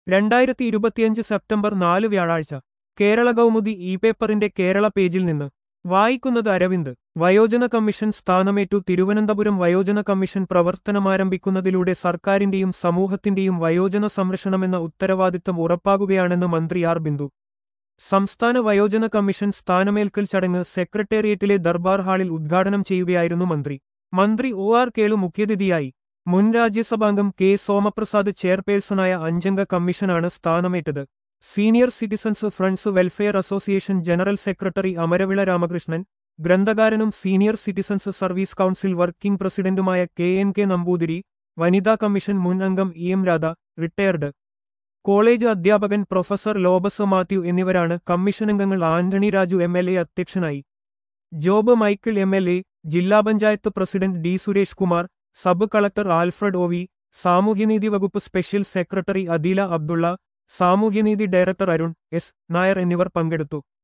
രണ്ടായിരത്തി ഇരുപത്തിയഞ്ച് സെപ്റ്റംബർ നാല് വ്യാഴാഴ്ച കേരള കൗമുദി ഇ പേപ്പറിന്റെ കേരള പേജിൽ നിന്ന് വായിക്കുന്നത് അരവിന്ദ് വയോജന കമ്മീഷൻ സ്ഥാനമേറ്റു തിരുവനന്തപുരം വയോജന കമ്മീഷൻ പ്രവർത്തനമാരംഭിക്കുന്നതിലൂടെ സർക്കാരിന്റെയും സമൂഹത്തിന്റെയും വയോജന സംരക്ഷണമെന്ന ഉത്തരവാദിത്തം ഉറപ്പാകുകയാണെന്ന് മന്ത്രി ആർ ബിന്ദു സംസ്ഥാന വയോജന കമ്മീഷൻ സ്ഥാനമേൽക്കൽ ചടങ്ങ് സെക്രട്ടേറിയറ്റിലെ ദർബാർ ഹാളിൽ ഉദ്ഘാടനം ചെയ്യുകയായിരുന്നു മന്ത്രി മന്ത്രി ഒ ആർ കേളു മുഖ്യതിഥിയായി മുൻ രാജ്യസഭാംഗം കെ സോമപ്രസാദ് ചെയർപേഴ്സണായ അഞ്ചംഗ കമ്മീഷനാണ് സ്ഥാനമേറ്റത് senior citizens friends welfare association general secretary Amaravila Ramakrishnan ഗ്രന്ഥകാരനും senior citizens service council working പ്രസിഡന്റുമായ കെ എൻ കെ നമ്പൂതിരി വനിതാ കമ്മീഷൻ മുൻ അംഗം E M Radha retired college അധ്യാപകൻ പ്രൊഫസർ ലോബസ് മാത്യു എന്നിവരാണ് കമ്മീഷനംഗങ്ങൾ Antony Raju M L A അധ്യക്ഷനായി Job Michael M L A ജില്ലാ panchayat president D Suresh Kumar sub collector Alfred O V സാമൂഹ്യനീതി വകുപ്പ് സ്പെഷ്യൽ സെക്രട്ടറി അദീല അബ്ദുള്ള സാമൂഹ്യനീതി ഡയറക്ടർ അരുൺ എസ് നായർ എന്നിവർ പങ്കെടുത്തു